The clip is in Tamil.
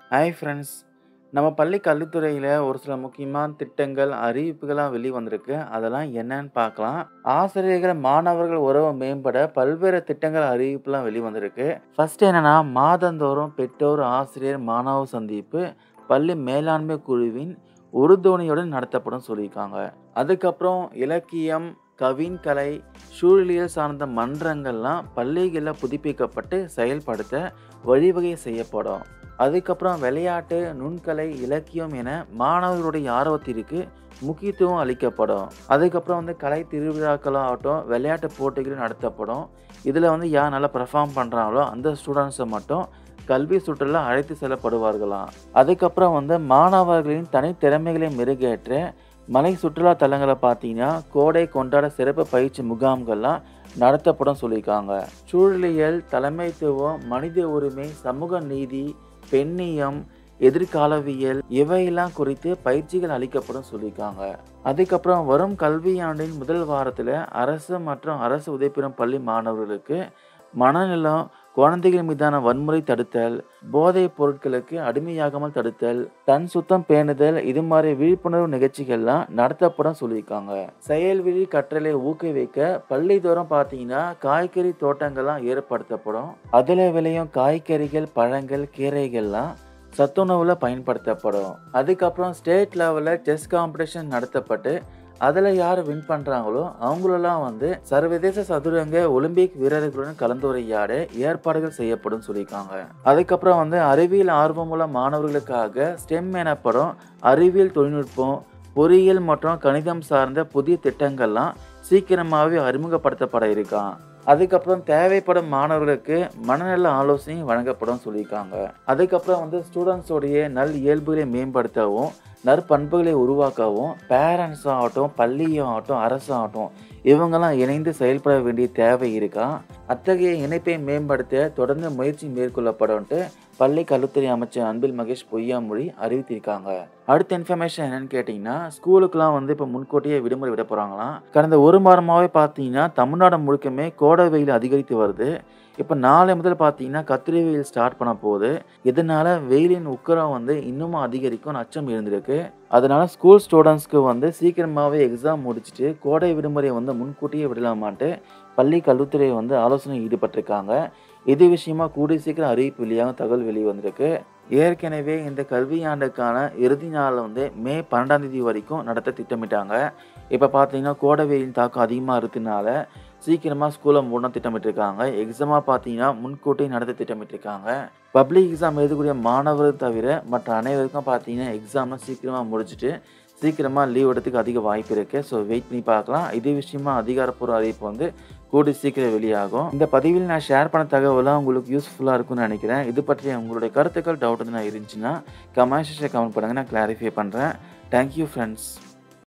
ஹாய் ஃப்ரெண்ட்ஸ் நம்ம பள்ளி கல்வித்துறையில் ஒரு சில முக்கியமான திட்டங்கள் அறிவிப்புகளாக வெளி வந்திருக்கு அதெல்லாம் என்னன்னு பார்க்கலாம் ஆசிரியர்கள் மாணவர்கள் உறவை மேம்பட பல்வேறு திட்டங்கள் அறிவிப்புலாம் வெளி வந்திருக்கு ஃபர்ஸ்ட் என்னன்னா மாதந்தோறும் பெற்றோர் ஆசிரியர் மாணவ சந்திப்பு பள்ளி மேலாண்மை குழுவின் உறுதுணையுடன் நடத்தப்படும் சொல்லியிருக்காங்க அதுக்கப்புறம் இலக்கியம் கவின்கலை சூழலியல் சார்ந்த மன்றங்கள்லாம் பள்ளிகளில் புதுப்பிக்கப்பட்டு செயல்படுத்த வழிவகை செய்யப்படும் அதுக்கப்புறம் விளையாட்டு நுண்கலை இலக்கியம் என மாணவர்களுடைய ஆர்வத்திற்கு முக்கியத்துவம் அளிக்கப்படும் அதுக்கப்புறம் வந்து கலை திருவிழாக்களாகட்டும் விளையாட்டு போட்டிகள் நடத்தப்படும் இதில் வந்து யார் நல்லா பெர்ஃபார்ம் பண்ணுறாங்களோ அந்த ஸ்டூடெண்ட்ஸை மட்டும் கல்வி சுற்றுலா அழைத்து செல்லப்படுவார்களாம் அதுக்கப்புறம் வந்து மாணவர்களின் தனித்திறமைகளை மெருகேற்ற மலை சுற்றுலா தலங்களை பார்த்தீங்கன்னா கோடை கொண்டாட சிறப்பு பயிற்சி முகாம்கள்லாம் நடத்தப்படும் சொல்லியிருக்காங்க சூழலியல் தலைமைத்துவம் மனித உரிமை சமூக நீதி பெண்ணியம் எதிர்காலவியல் இவையெல்லாம் குறித்து பயிற்சிகள் அளிக்கப்படும் சொல்லியிருக்காங்க அதுக்கப்புறம் வரும் கல்வியாண்டின் முதல் வாரத்தில் அரசு மற்றும் அரசு உதவி பெறும் பள்ளி மாணவர்களுக்கு மனநலம் குழந்தைகள் மீதான வன்முறை தடுத்தல் போதைப் பொருட்களுக்கு அடிமையாகாமல் தடுத்தல் தன் சுத்தம் பேணுதல் இது மாதிரி விழிப்புணர்வு நிகழ்ச்சிகள்லாம் நடத்தப்படும் சொல்லியிருக்காங்க செயல்விழி கற்றலை ஊக்குவிக்க பள்ளிதோறும் பார்த்தீங்கன்னா காய்கறி தோட்டங்கள்லாம் ஏற்படுத்தப்படும் அதில் விளையும் காய்கறிகள் பழங்கள் கீரைகள்லாம் சத்துணவில் பயன்படுத்தப்படும் அதுக்கப்புறம் ஸ்டேட் லெவலில் செஸ் காம்படிஷன் நடத்தப்பட்டு அதில் யார் வின் பண்ணுறாங்களோ அவங்களெல்லாம் வந்து சர்வதேச சதுரங்க ஒலிம்பிக் வீரர்களுடன் கலந்துரையாட ஏற்பாடுகள் செய்யப்படும் சொல்லியிருக்காங்க அதுக்கப்புறம் வந்து அறிவியல் ஆர்வமுள்ள மாணவர்களுக்காக ஸ்டெம் எனப்படும் அறிவியல் தொழில்நுட்பம் பொறியியல் மற்றும் கணிதம் சார்ந்த புதிய திட்டங்கள்லாம் சீக்கிரமாகவே அறிமுகப்படுத்தப்பட இருக்கான் அதுக்கப்புறம் தேவைப்படும் மாணவர்களுக்கு மனநல ஆலோசனை வழங்கப்படும் சொல்லியிருக்காங்க அதுக்கப்புறம் வந்து ஸ்டூடெண்ட்ஸோடைய நல் இயல்புகளை மேம்படுத்தவும் நற்பண்புகளை உருவாக்கவும் பேரண்ட்ஸ் ஆகட்டும் பள்ளியும் ஆகட்டும் அரசு ஆகட்டும் இவங்கெல்லாம் இணைந்து செயல்பட வேண்டிய தேவை இருக்கா அத்தகைய இணைப்பை மேம்படுத்த தொடர்ந்து முயற்சி மேற்கொள்ளப்படும்ட்டு பள்ளி கல்வித்துறை அமைச்சர் அன்பில் மகேஷ் பொய்யாமொழி அறிவித்திருக்காங்க அடுத்த இன்ஃபர்மேஷன் என்னன்னு கேட்டிங்கன்னா ஸ்கூலுக்குலாம் வந்து இப்போ முன்கூட்டியே விடுமுறை விட போகிறாங்களாம் கடந்த ஒரு வாரமாகவே பார்த்தீங்கன்னா தமிழ்நாடு முழுக்கமே கோடை வெயில் அதிகரித்து வருது இப்போ நாளை முதல் பார்த்தீங்கன்னா கத்திரி வெயில் ஸ்டார்ட் பண்ண போகுது இதனால் வெயிலின் உக்கரம் வந்து இன்னமும் அதிகரிக்கும் அச்சம் இருந்திருக்கு அதனால ஸ்கூல் ஸ்டூடெண்ட்ஸ்க்கு வந்து சீக்கிரமாகவே எக்ஸாம் முடிச்சுட்டு கோடை விடுமுறையை வந்து முன்கூட்டியே விடலாமான்ட்டு பள்ளி கல்வித்துறை வந்து ஆலோசனை ஈடுபட்டிருக்காங்க இது விஷயமா கூடிய சீக்கிரம் அறிவிப்பு வெளியாக தகவல் வெளியே வந்திருக்கு ஏற்கனவே இந்த கல்வியாண்டுக்கான இறுதி நாள் வந்து மே பன்னெண்டாம் தேதி வரைக்கும் நடத்த திட்டமிட்டாங்க இப்போ பார்த்தீங்கன்னா கோடை வெயிலின் தாக்கம் அதிகமாக இருக்கிறதுனால சீக்கிரமாக ஸ்கூலை மூடணும் திட்டமிட்டிருக்காங்க எக்ஸாமாக பார்த்தீங்கன்னா முன்கூட்டியே நடத்த திட்டமிட்டிருக்காங்க பப்ளிக் எக்ஸாம் எழுதக்கூடிய மாணவர்கள் தவிர மற்ற அனைவருக்கும் பார்த்தீங்கன்னா எக்ஸாம்லாம் சீக்கிரமாக முடிச்சுட்டு சீக்கிரமாக லீவ் எடுத்துக்கு அதிக வாய்ப்பு இருக்குது ஸோ வெயிட் பண்ணி பார்க்கலாம் இதே விஷயமா அதிகாரப்பூர்வ அறிவிப்பு வந்து கூடி சீக்கிரம் வெளியாகும் இந்த பதிவில் நான் ஷேர் பண்ண தகவலாம் உங்களுக்கு யூஸ்ஃபுல்லாக இருக்கும்னு நினைக்கிறேன் இது பற்றி உங்களுடைய கருத்துக்கள் டவுட் எதுனா இருந்துச்சுன்னா கமெண்ட் செக்ஷன் கமெண்ட் பண்ணுங்கள் நான் கிளாரிஃபை பண்ணுறேன் தேங்க்யூ ஃப்ரெண்ட்ஸ்